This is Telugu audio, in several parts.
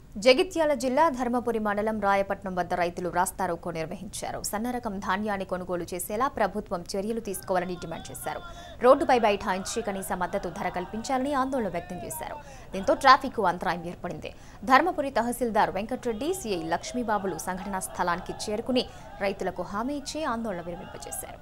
జగిత్యాల జిల్లా ధర్మపురి మండలం రాయపట్నం వద్ద రైతులు రాస్తారోకో నిర్వహించారు సన్నరకం ధాన్యాన్ని కొనుగోలు చేసేలా ప్రభుత్వం చర్యలు తీసుకోవాలని డిమాండ్ చేశారు రోడ్డుపై బైఠాయించి కనీస మద్దతు ధర కల్పించాలని ఆందోళన వ్యక్తం చేశారు దీంతో ట్రాఫిక్ అంతరాయం ఏర్పడింది ధర్మపురి తహసీల్దార్ వెంకట్రెడ్డి సిఐ లక్ష్మీబాబులు సంఘటనా స్థలానికి చేరుకుని రైతులకు హామీ ఇచ్చి ఆందోళన విరమింపజేశారు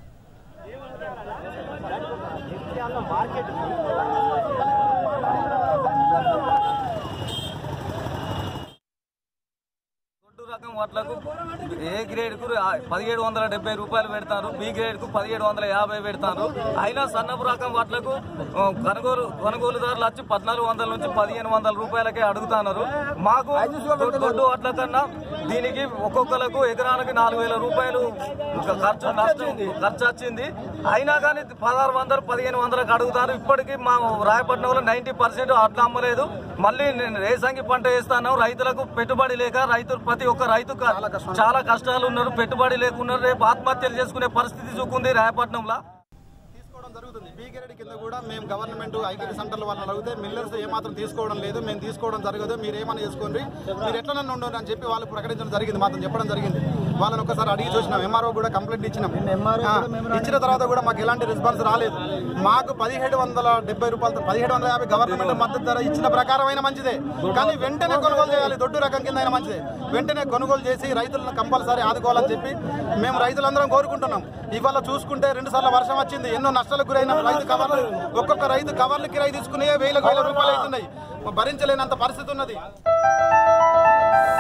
దొడ్డు రకం వడ్లకు ఏ గ్రేడ్ కు పదిహేడు వందల డెబ్బై రూపాయలు పెడతారు బి గ్రేడ్ కు పదిహేడు వందల యాభై పెడతారు అయినా సన్నపు రకం వడ్లకు ఆ, కొనుగోలు కొనుగోలుదారులు వచ్చి పద్నాలుగు వందల నుంచి పదిహేను వందల రూపాయలకే అడుగుతున్నారు మాకు దొడ్డు- దొడ్డు వడ్ల కన్నా దీనికి ఒక్కొక్కలకు ఎకరానికి నాలుగు వేల రూపాయలు ఖర్చు నష్టం ఖర్చు వచ్చింది అయినా కానీ పదహారు వందలు పదిహేను వందలకు అడుగుతారు ఇప్పటికీ మా రాయపట్నంలో నైన్టీ పర్సెంట్ అట్లా అమ్మలేదు మళ్ళీ నేను రేసంగి పంట వేస్తాను రైతులకు పెట్టుబడి లేక రైతులు ప్రతి ఒక్క రైతు క- చాలా కష్టాలు ఉన్నారు పెట్టుబడి లేకున్నారు రేపు ఆత్మహత్యలు చేసుకునే పరిస్థితి చూకుంది రాయపట్నంలో తీసుకోవడం జరుగుతుంది బీ గ్రేడ్ కింద కూడా మేము గవర్నమెంట్ ఐటీ సెంటర్ల వాళ్ళని అడిగితే మిల్లర్స్ ఏమాత్రం తీసుకోవడం లేదు మేము తీసుకోవడం జరగదు మీరు ఏమైనా చేసుకోండి మీరు ఎట్లా నన్ను ఉండరు అని చెప్పి వాళ్ళు ప్రకటించడం జరిగింది మాత్రం చెప్పడం జరిగింది వాళ్ళని ఒకసారి అడిగి చూసినాం ఎంఆర్ఓ కూడా కంప్లైంట్ ఇచ్చినాం ఆ, ఇచ్చిన తర్వాత కూడా మాకు ఎలాంటి రెస్పాన్స్ రాలేదు మాకు పదిహేడు వందల డెబ్బై రూపాయలతో పదిహేడు వందల యాభై గవర్నమెంట్ మద్దతు ధర ఇచ్చిన ప్రకారమైన మంచిదే కానీ వెంటనే కొనుగోలు చేయాలి దొడ్డు రకం కింద అయినా మంచిదే వెంటనే కొనుగోలు చేసి రైతులను కంపల్సరీ ఆదుకోవాలని చెప్పి మేము రైతులందరం కోరుకుంటున్నాం ఇవాళ చూసుకుంటే రెండు సార్లు వర్షం వచ్చింది ఎన్నో నష్టాలకు గురైన రైతు కవర్లు ఒక్కొక్క రైతు కవర్లు కిరాయి తీసుకునే వేలకు వేల రూపాయలు అవుతున్నాయి భరించలేనంత పరిస్థితి ఉన్నది